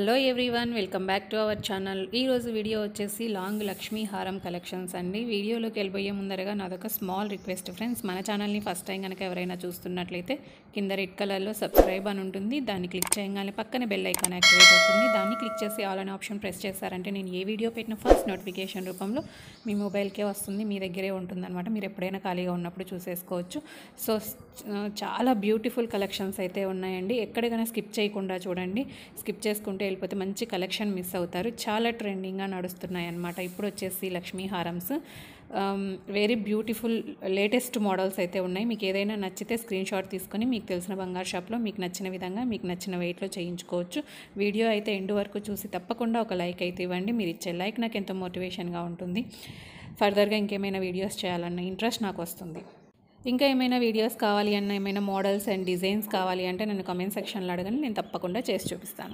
Hello everyone welcome back to our channel ఈరోజు video వచ్చేసి long Lakshmi హారం కలెక్షన్స్ అండి వీడియోలోకి వెళ్ళిపోయే ముందరగా నాదొక స్మాల్ రిక్వెస్ట్ ఫ్రెండ్స్ మన ఛానల్ని ఫస్ట్ టైం కనుక ఎవరైనా చూస్తున్నట్లయితే కింద రెడ్ కలర్లో సబ్స్క్రైబ్ అని ఉంటుంది దాన్ని క్లిక్ చేయగానే పక్కనే బెల్ ఐకాన్ యాక్టివేట్ అవుతుంది దాన్ని క్లిక్ చేసి ఆల్ అనే ఆప్షన్ ప్రెస్ చేశారంటే నేను ఏ వీడియో పెట్టిన ఫస్ట్ నోటిఫికేషన్ రూపంలో మీ మొబైల్కే వస్తుంది మీ దగ్గరే ఉంటుందన్నమాట మీరు ఎప్పుడైనా ఖాళీగా ఉన్నప్పుడు చూసేసుకోవచ్చు సో చాలా బ్యూటిఫుల్ కలెక్షన్స్ అయితే ఉన్నాయండి ఎక్కడికైనా స్కిప్ చేయకుండా చూడండి స్కిప్ చేసుకుంటే వెళ్ళిపోతే మంచి కలెక్షన్ మిస్ అవుతారు చాలా ట్రెండింగ్గా నడుస్తున్నాయి అన్నమాట ఇప్పుడు వచ్చేసి లక్ష్మీ హారమ్స్ వెరీ బ్యూటిఫుల్ లేటెస్ట్ మోడల్స్ అయితే ఉన్నాయి మీకు ఏదైనా నచ్చితే స్క్రీన్ షాట్ తీసుకొని మీకు తెలిసిన బంగారు షాప్లో మీకు నచ్చిన విధంగా మీకు నచ్చిన వెయిట్లో చేయించుకోవచ్చు వీడియో అయితే ఎండ్ వరకు చూసి తప్పకుండా ఒక లైక్ అయితే ఇవ్వండి మీరు ఇచ్చే లైక్ నాకు ఎంతో మోటివేషన్గా ఉంటుంది ఫర్దర్గా ఇంకేమైనా వీడియోస్ చేయాలన్న ఇంట్రెస్ట్ నాకు వస్తుంది ఇంకా ఏమైనా వీడియోస్ కావాలి అన్న ఏమైనా మోడల్స్ అండ్ డిజైన్స్ కావాలి అంటే నన్ను కమెంట్ సెక్షన్లో అడగండి నేను తప్పకుండా చేసి చూపిస్తాను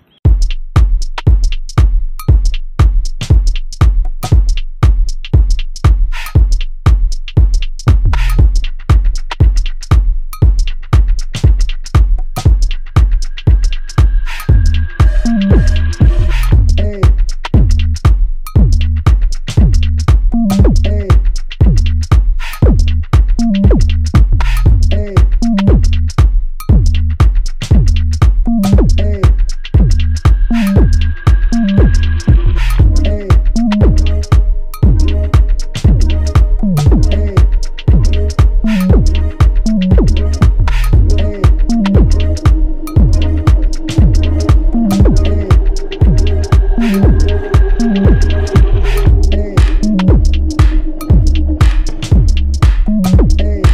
Hey. Hey. Hey. Hey. Hey. Hey. Hey. Hey. Hey.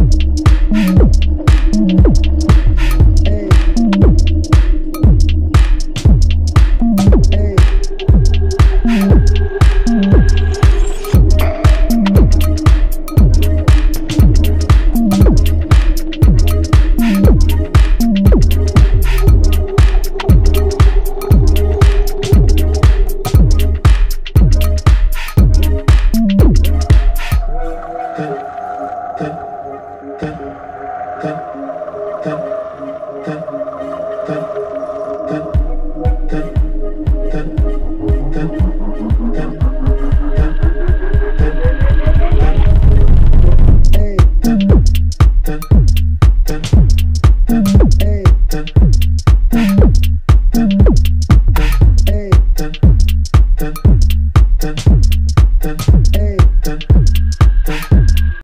Hey. Hey. Hey. Hey.